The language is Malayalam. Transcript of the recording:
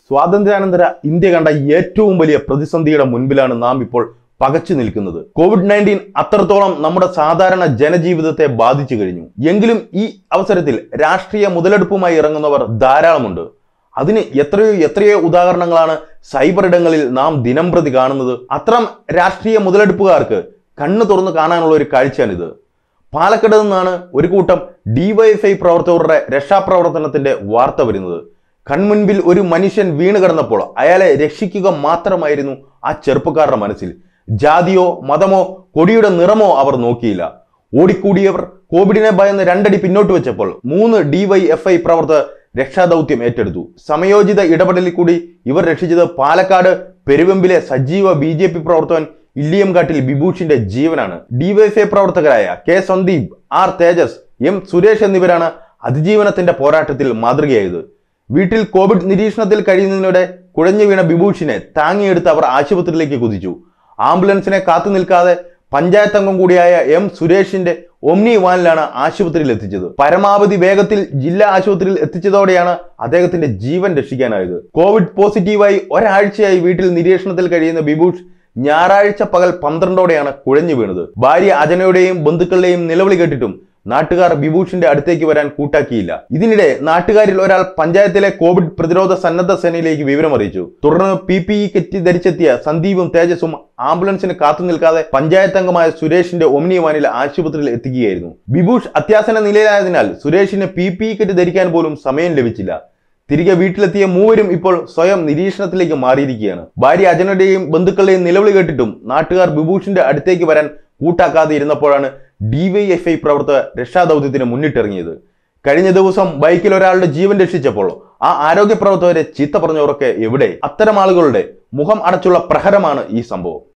സ്വാതന്ത്ര്യാനന്തര ഇന്ത്യ കണ്ട ഏറ്റവും വലിയ പ്രതിസന്ധിയുടെ മുൻപിലാണ് നാം ഇപ്പോൾ പകച്ചു നിൽക്കുന്നത് കോവിഡ് നയൻറ്റീൻ അത്രത്തോളം നമ്മുടെ സാധാരണ ജനജീവിതത്തെ ബാധിച്ചു കഴിഞ്ഞു എങ്കിലും ഈ അവസരത്തിൽ രാഷ്ട്രീയ മുതലെടുപ്പുമായി ഇറങ്ങുന്നവർ ധാരാളമുണ്ട് അതിന് എത്രയോ എത്രയോ ഉദാഹരണങ്ങളാണ് സൈബർ ഇടങ്ങളിൽ നാം ദിനം പ്രതി കാണുന്നത് അത്തരം രാഷ്ട്രീയ മുതലെടുപ്പുകാർക്ക് കണ്ണു തുറന്ന് കാണാനുള്ള ഒരു കാഴ്ചയാണിത് പാലക്കാട് നിന്നാണ് ഒരു കൂട്ടം ഡിവൈഎഫ്ഐ പ്രവർത്തകരുടെ രക്ഷാപ്രവർത്തനത്തിന്റെ വാർത്ത വരുന്നത് കൺമുൻപിൽ ഒരു മനുഷ്യൻ വീണ് കിടന്നപ്പോൾ അയാളെ രക്ഷിക്കുക മാത്രമായിരുന്നു ആ ചെറുപ്പക്കാരുടെ മനസ്സിൽ ജാതിയോ മതമോ കൊടിയുടെ നിറമോ അവർ നോക്കിയില്ല ഓടിക്കൂടിയവർ കോവിഡിനെ ഭയന്ന് രണ്ടടി പിന്നോട്ട് വെച്ചപ്പോൾ മൂന്ന് ഡിവൈഎഫ്ഐ പ്രവർത്തകർ രക്ഷാദൗത്യം ഏറ്റെടുത്തു സമയോചിത ഇടപെടലിൽ കൂടി ഇവർ രക്ഷിച്ചത് പാലക്കാട് പെരുവെമ്പിലെ സജീവ ബി ജെ പി പ്രവർത്തകൻ ഇല്ലിയംകാട്ടിൽ ബിഭൂഷിന്റെ ജീവനാണ് ഡിവൈഎഫ്ഐ പ്രവർത്തകരായ K Sandeep R Tejas M Suresh എന്നിവരാണ് അതിജീവനത്തിന്റെ പോരാട്ടത്തിൽ മാതൃകയായത് വീട്ടിൽ കോവിഡ് നിരീക്ഷണത്തിൽ കഴിയുന്നതിനിടെ കുഴഞ്ഞു വീണ ബിഭൂഷിനെ താങ്ങിയെടുത്ത് അവർ ആശുപത്രിയിലേക്ക് കുതിച്ചു ആംബുലൻസിനെ കാത്തു നിൽക്കാതെ പഞ്ചായത്ത് അംഗം കൂടിയായ എം സുരേഷിന്റെ ഒമ്നി വാനിലാണ് ആശുപത്രിയിൽ എത്തിച്ചത് പരമാവധി വേഗത്തിൽ ജില്ലാ ആശുപത്രിയിൽ എത്തിച്ചതോടെയാണ് അദ്ദേഹത്തിന്റെ ജീവൻ രക്ഷിക്കാനായത് കോവിഡ് പോസിറ്റീവായി ഒരാഴ്ചയായി വീട്ടിൽ നിരീക്ഷണത്തിൽ കഴിയുന്ന ബിഭൂഷ് ഞായറാഴ്ച പകൽ പന്ത്രണ്ടോടെയാണ് കുഴഞ്ഞു വീണത് ഭാര്യ അജനയുടെയും ബന്ധുക്കളുടെയും നിലവിളി കേട്ടിട്ടും നാട്ടുകാർ ബിഭൂഷിന്റെ അടുത്തേക്ക് വരാൻ കൂട്ടാക്കിയില്ല ഇതിനിടെ നാട്ടുകാരിൽ ഒരാൾ പഞ്ചായത്തിലെ കോവിഡ് പ്രതിരോധ സന്നദ്ധ സേനയിലേക്ക് വിവരം അറിയിച്ചു തുടർന്ന് പി പി ഇ കിറ്റ് ധരിച്ചെത്തിയ സന്ദീപും തേജസും ആംബുലൻസിന് കാത്തു നിൽക്കാതെ പഞ്ചായത്ത് അംഗമായ സുരേഷിന്റെ ഒമ്നി വാനിൽ ആശുപത്രിയിൽ എത്തിക്കുകയായിരുന്നു ബിഭൂഷ് അത്യാസന നിലയിലായതിനാൽ സുരേഷിന് പി പി ഇ കിറ്റ് ധരിക്കാൻ പോലും സമയം ലഭിച്ചില്ല തിരികെ വീട്ടിലെത്തിയ മൂവരും ഇപ്പോൾ സ്വയം നിരീക്ഷണത്തിലേക്ക് മാറിയിരിക്കുകയാണ് ഭാര്യ അജനയുടെയും ബന്ധുക്കളുടെയും നിലവിളി കേട്ടിട്ടും നാട്ടുകാർ ബിഭൂഷിന്റെ അടുത്തേക്ക് വരാൻ കൂട്ടാക്കാതെ ഇരുന്നപ്പോഴാണ് ഡിവൈഎഫ്ഐ പ്രവർത്തകർ രക്ഷാദൗത്യത്തിന് മുന്നിട്ടിറങ്ങിയത് കഴിഞ്ഞ ദിവസം ബൈക്കിൽ ഒരാളുടെ ജീവൻ രക്ഷിച്ചപ്പോൾ ആ ആരോഗ്യ പ്രവർത്തകരെ ചീത്ത പറഞ്ഞവരൊക്കെ എവിടെ അത്തരം ആളുകളുടെ മുഖം അടച്ചുള്ള പ്രഹരമാണ് ഈ സംഭവം